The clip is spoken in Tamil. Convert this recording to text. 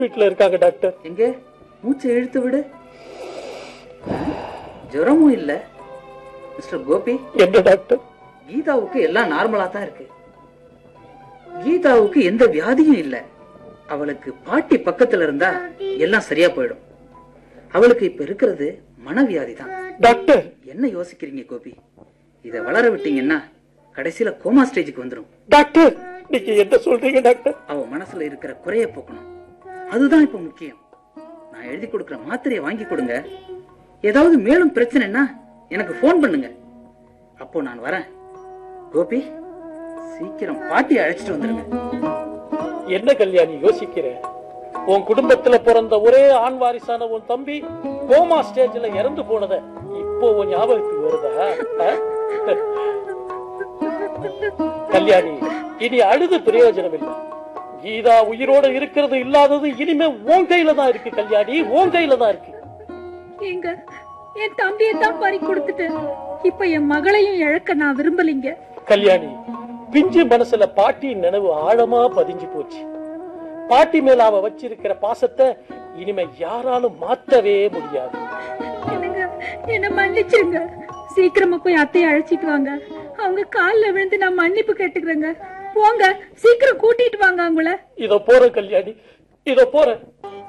வீட்டுல இருக்காங்க டாக்டர் எங்க மூச்சை இழுத்து விடு ஜுரமும் இல்ல மிஸ்டர் கோபி என்ன டாக்டர் கீதாவுக்கு எல்லாம் நார்மலா தான் இருக்கு கீதாவுக்கு எந்த வியாதியும் இல்ல அவளுக்கு பாட்டி பக்கத்துல இருந்தா எல்லாம் சரியா போயிடும் அவளுக்கு இப்ப இருக்கிறது மனவியாதி தான் டாக்டர் என்ன யோசிக்கிறீங்க கோபி இத வளர விட்டீங்கன்னா கடைசியில கோமா ஸ்டேஜுக்கு வந்துரும் டாக்டர் நீங்க என்ன சொல்றீங்க டாக்டர் அவ மனசுல இருக்கிற குறைய போக்கணும் அதுதான் இப்ப முக்கியம் நான் எழுதி கொடுக்கிற மாத்திரையை வாங்கி கொடுங்க ஏதாவது மேலும் பிரச்சனைன்னா எனக்கு ஃபோன் பண்ணுங்க அப்போ நான் வரேன் கோபி சீக்கிரம் பாட்டி அழைச்சிட்டு வந்துருங்க என்ன கல்யாணி யோசிக்கிற உன் குடும்பத்துல பிறந்த ஒரே ஆண் வாரிசான உன் தம்பி கோமா ஸ்டேஜ்ல இறந்து போனத இப்போ உன் ஞாபகத்துக்கு வருதா ஆ? கல்யாணி இனி அழுது பிரயோஜனம் இல்லை கீதா உயிரோட இருக்கிறது இல்லாதது இனிமே உன் கையில தான் இருக்கு கல்யாணி உன் கையில தான் இருக்கு எங்க என் தம்பியை தான் பறி கொடுத்துட்டு இப்ப என் மகளையும் இழக்க நான் விரும்பலிங்க கல்யாணி பிஞ்சு மனசுல பாட்டியின் நினைவு ஆழமா பதிஞ்சு போச்சு பாட்டி மேல அவ வச்சிருக்கிற பாசத்தை இனிமே யாராலும் மாத்தவே முடியாது என்னங்க என்ன மன்னிச்சிருங்க சீக்கிரமா போய் அத்தையை அழைச்சிட்டு வாங்க அவங்க கால்ல விழுந்து நான் மன்னிப்பு கேட்டுக்கிறேங்க போங்க சீக்கிரம் கூட்டிட்டு வாங்க அவங்கள இதோ போற கல்யாணி இதோ போற